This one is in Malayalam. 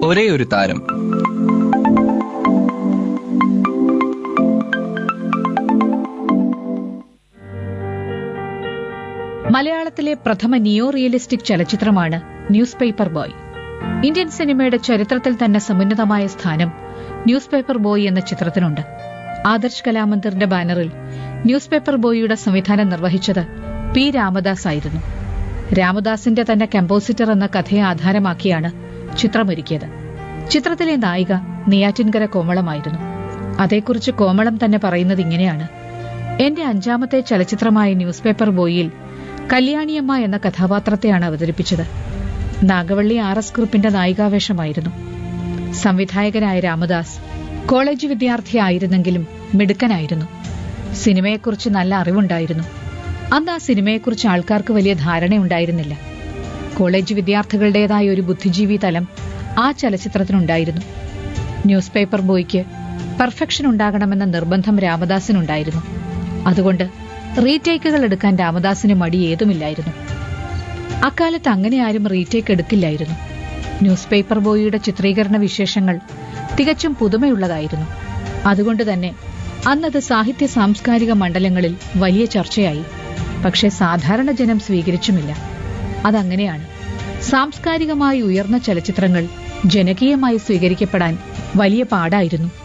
ഒരേ ഒരു താരം മലയാളത്തിലെ പ്രഥമ നിയോ റിയലിസ്റ്റിക് ചലച്ചിത്രമാണ് ന്യൂസ് പേപ്പർ ബോയ് ഇന്ത്യൻ സിനിമയുടെ ചരിത്രത്തിൽ തന്നെ സമുന്നതമായ സ്ഥാനം ന്യൂസ് പേപ്പർ ബോയ് എന്ന ചിത്രത്തിനുണ്ട് ആദർശ് കലാമന്ദിറിന്റെ ബാനറിൽ ന്യൂസ് പേപ്പർ ബോയിയുടെ സംവിധാനം നിർവഹിച്ചത് പി രാമദാസ് ആയിരുന്നു രാമദാസിന്റെ തന്നെ കമ്പോസിറ്റർ എന്ന കഥയെ ആധാരമാക്കിയാണ് ചിത്രമൊരുക്കിയത് ചിത്രത്തിലെ നായിക നെയ്യാറ്റിൻകര കോമളമായിരുന്നു അതേക്കുറിച്ച് കോമളം തന്നെ പറയുന്നത് ഇങ്ങനെയാണ് എന്റെ അഞ്ചാമത്തെ ചലച്ചിത്രമായ ന്യൂസ് പേപ്പർ ബോയിയിൽ കല്യാണിയമ്മ എന്ന കഥാപാത്രത്തെയാണ് അവതരിപ്പിച്ചത് നാഗവള്ളി ആർ എസ് ഗ്രൂപ്പിന്റെ നായികാവേഷമായിരുന്നു സംവിധായകനായ രാമദാസ് കോളേജ് വിദ്യാർത്ഥിയായിരുന്നെങ്കിലും മിടുക്കനായിരുന്നു സിനിമയെക്കുറിച്ച് നല്ല അറിവുണ്ടായിരുന്നു അന്ന് ആ സിനിമയെക്കുറിച്ച് ആൾക്കാർക്ക് വലിയ ധാരണയുണ്ടായിരുന്നില്ല കോളേജ് വിദ്യാർത്ഥികളുടേതായ ഒരു ബുദ്ധിജീവി തലം ആ ചലച്ചിത്രത്തിനുണ്ടായിരുന്നു ന്യൂസ് പേപ്പർ ബോയ്ക്ക് പെർഫെക്ഷൻ ഉണ്ടാകണമെന്ന നിർബന്ധം രാമദാസിനുണ്ടായിരുന്നു അതുകൊണ്ട് റീടേക്കുകൾ എടുക്കാൻ രാമദാസിന് മടി ഏതുമില്ലായിരുന്നു അക്കാലത്ത് അങ്ങനെ ആരും റീടേക്ക് എടുക്കില്ലായിരുന്നു ന്യൂസ് പേപ്പർ ബോയിയുടെ ചിത്രീകരണ വിശേഷങ്ങൾ തികച്ചും പുതുമയുള്ളതായിരുന്നു അതുകൊണ്ട് തന്നെ അന്നത് സാഹിത്യ സാംസ്കാരിക മണ്ഡലങ്ങളിൽ വലിയ ചർച്ചയായി പക്ഷേ സാധാരണ ജനം സ്വീകരിച്ചുമില്ല അതങ്ങനെയാണ് സാംസ്കാരികമായി ഉയർന്ന ചലച്ചിത്രങ്ങൾ ജനകീയമായി സ്വീകരിക്കപ്പെടാൻ വലിയ പാടായിരുന്നു